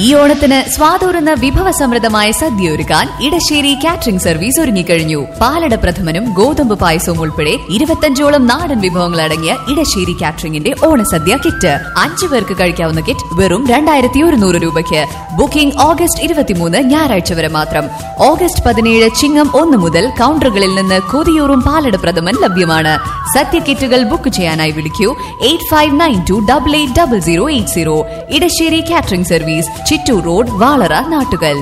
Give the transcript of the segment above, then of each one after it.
ഈ ഓണത്തിന് സ്വാതൂറുന്ന വിഭവസമൃദ്ധമായ സദ്യ ഒരുക്കാൻ ഇടശ്ശേരി കാറ്ററിംഗ് സർവീസ് ഒരുങ്ങിക്കഴിഞ്ഞു പാലട പ്രഥമനും ഗോതമ്പ് പായസവും ഉൾപ്പെടെ ഇരുപത്തഞ്ചോളം നാടൻ വിഭവങ്ങൾ അടങ്ങിയ ഇടശ്ശേരി കാറ്ററിംഗിന്റെ ഓണസദ്യ കിറ്റ് അഞ്ചു പേർക്ക് കഴിക്കാവുന്ന കിറ്റ് വെറും രണ്ടായിരത്തി ഒരുന്നൂറ് രൂപയ്ക്ക് ബുക്കിംഗ് ഓഗസ്റ്റ് ഇരുപത്തിമൂന്ന് ഞായറാഴ്ച വരെ മാത്രം ഓഗസ്റ്റ് പതിനേഴ് ചിങ്ങം ഒന്ന് മുതൽ കൗണ്ടറുകളിൽ നിന്ന് കൊതിയൂറും പാലട പ്രഥമൻ ലഭ്യമാണ് സദ്യ കിറ്റുകൾ ബുക്ക് ചെയ്യാനായി വിളിക്കൂ eight five nine two double eight double zero eight zero Edassery catering service Chittur road Valara Nattukal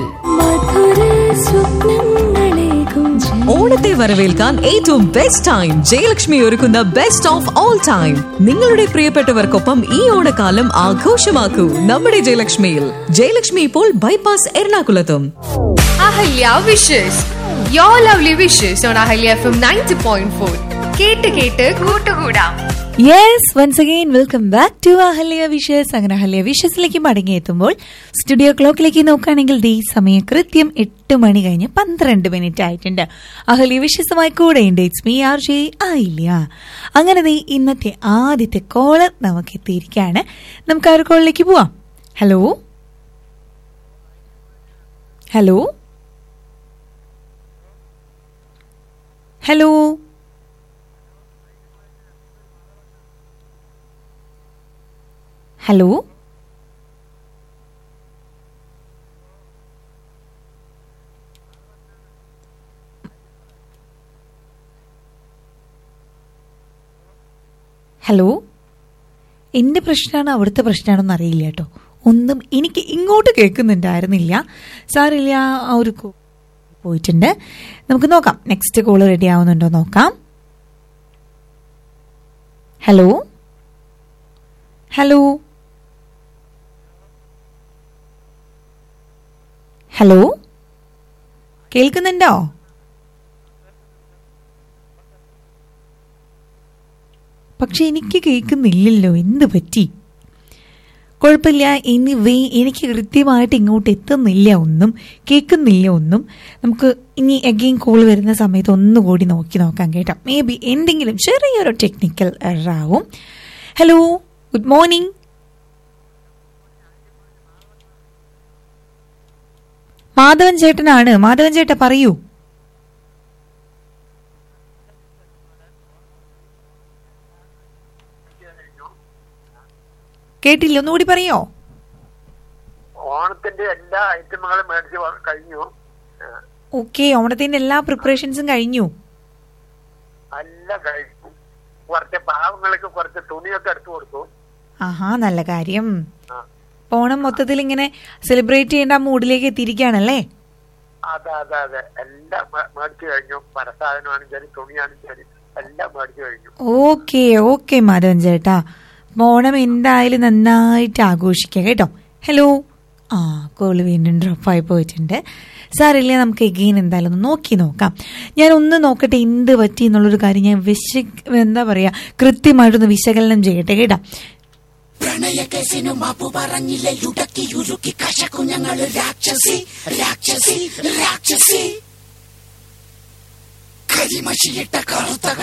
ഓണത്തെ വരവേൽക്കാൻ ഏറ്റവും ബെസ്റ്റ് ടൈം ജയലക്ഷ്മി ഒരുക്കുന്ന ബെസ്റ്റ് ഓഫ് ഓൾ ടൈം നിങ്ങളുടെ പ്രിയപ്പെട്ടവർക്കൊപ്പം ഈ ഓണക്കാലം ആഘോഷമാക്കൂ നമ്മുടെ ജയലക്ഷ്മിയിൽ ജയലക്ഷ്മി ഇപ്പോൾ ബൈപ്പാസ് എറണാകുളത്തും Ahalya wishes your lovely wishes on Ahalya F M ninety point four കേട്ട് കേട്ട് കൂട്ടുകൂടാം yes once again welcome back to Ahalya wishes അങ്ങനെ അഹല്യ വിഷസിലേക്ക് മടങ്ങിയെത്തുമ്പോൾ സ്റ്റുഡിയോ ക്ലോക്കിലേക്ക് നോക്കുകയാണെങ്കിൽ ദീ സമയം കൃത്യം എട്ട് മണി കഴിഞ്ഞ് പന്ത്രണ്ട് മിനിറ്റ് ആയിട്ടുണ്ട് അഹല്യ വിഷസുമായി കൂടെയുണ്ട് ഇറ്റ്സ് മീ ആർ ജെ ആയില്ല അങ്ങനെ ദീ ഇന്നത്തെ ആദ്യത്തെ കോളർ നമുക്ക് എത്തിയിരിക്കുകയാണ് നമുക്ക് ആ ഒരു കോളിലേക്ക് പോവാം hello hello hello hello hello എന്റെ പ്രശ്നമാണ് അവിടുത്തെ പ്രശ്നമാണെന്ന് അറിയില്ല കേട്ടോ ഒന്നും എനിക്ക് ഇങ്ങോട്ട് കേൾക്കുന്നുണ്ടായിരുന്നില്ല സാറില്ല ആ ഒരു കോ- പോയിട്ടുണ്ട് നമുക്ക് നോക്കാം നെക്സ്റ്റ് കോൾ റെഡി ആവുന്നുണ്ടോ നോക്കാം ഹലോ ഹലോ ഹലോ കേൾക്കുന്നുണ്ടോ പക്ഷെ എനിക്ക് കേൾക്കുന്നില്ലല്ലോ എന്ത് പറ്റി കുഴപ്പമില്ല എനിവേ എനിക്ക് കൃത്യമായിട്ട് ഇങ്ങോട്ട് എത്തുന്നില്ല ഒന്നും കേൾക്കുന്നില്ല ഒന്നും നമുക്ക് ഇനി അഗെയിൻ കോൾ വരുന്ന സമയത്ത് ഒന്നുകൂടി നോക്കി നോക്കാം കേട്ടോ മേ ബി എന്തെങ്കിലും ചെറിയൊരു ടെക്നിക്കൽ എറർ ആവും ഹലോ ഗുഡ് മോർണിംഗ് മാധവൻ ചേട്ടനാണ് മാധവൻ ചേട്ടാ പറയൂ കേട്ടില്ല ഒന്നുകൂടി പറയോ ഓണത്തിന്റെ എല്ലാ ഐറ്റമുകളും മേടിച്ച് വ- കഴിഞ്ഞു ആ, ഓക്കെ ഓണത്തിന്റെ എല്ലാ പ്രിപ്പറേഷൻസും കഴിഞ്ഞു എല്ലാം കഴിഞ്ഞു കുറച്ച് പാവങ്ങൾക്ക് കുറച്ച് തുണിയൊക്കെ എടുത്തു കൊടുത്തു ആഹാ നല്ല കാര്യം ആ, അപ്പൊ ഓണം മൊത്തത്തിൽ ഇങ്ങനെ സെലിബ്രേറ്റ് ചെയ്യേണ്ട ആ മൂഡിലേക്ക് എത്തിയിരിക്കുകയാണല്ലേ അതെ അതെ അതെ എല്ലാം മേ- മേടിച്ചു കഴിഞ്ഞു പരസാധനമാണെങ്കിലും ശരി തുണിയാണെങ്കിലും ശരി എല്ലാം മേടിച്ചു കഴിഞ്ഞു ഓക്കെ ഓക്കെ മാധവൻ ചേട്ടാ അപ്പൊ ഓണം എന്തായാലും നന്നായിട്ട് ആഘോഷിക്കുക കേട്ടോ ഹലോ ആ കോള് വീണ്ടും ഡ്രോപ്പായി പോയിട്ടുണ്ട് സാറില്ല നമുക്ക് എഗെയിൻ എന്തായാലും ഒന്ന് നോക്കി നോക്കാം ഞാൻ ഒന്ന് നോക്കട്ടെ എന്ത് പറ്റി എന്നുള്ളൊരു കാര്യം ഞാൻ വിശ എന്താ പറയാ കൃത്യമായിട്ടൊന്ന് വിശകലനം ചെയ്യട്ടെ കേട്ടോ പ്രണയകേസിനു മാപ്പു പറഞ്ഞില്ലേ യുടക്കി യുരുക്കി കശക്കു ഞങ്ങള് രാക്ഷസി രാക്ഷസി രാക്ഷസി കരിമഷിയിട്ട കറുത്ത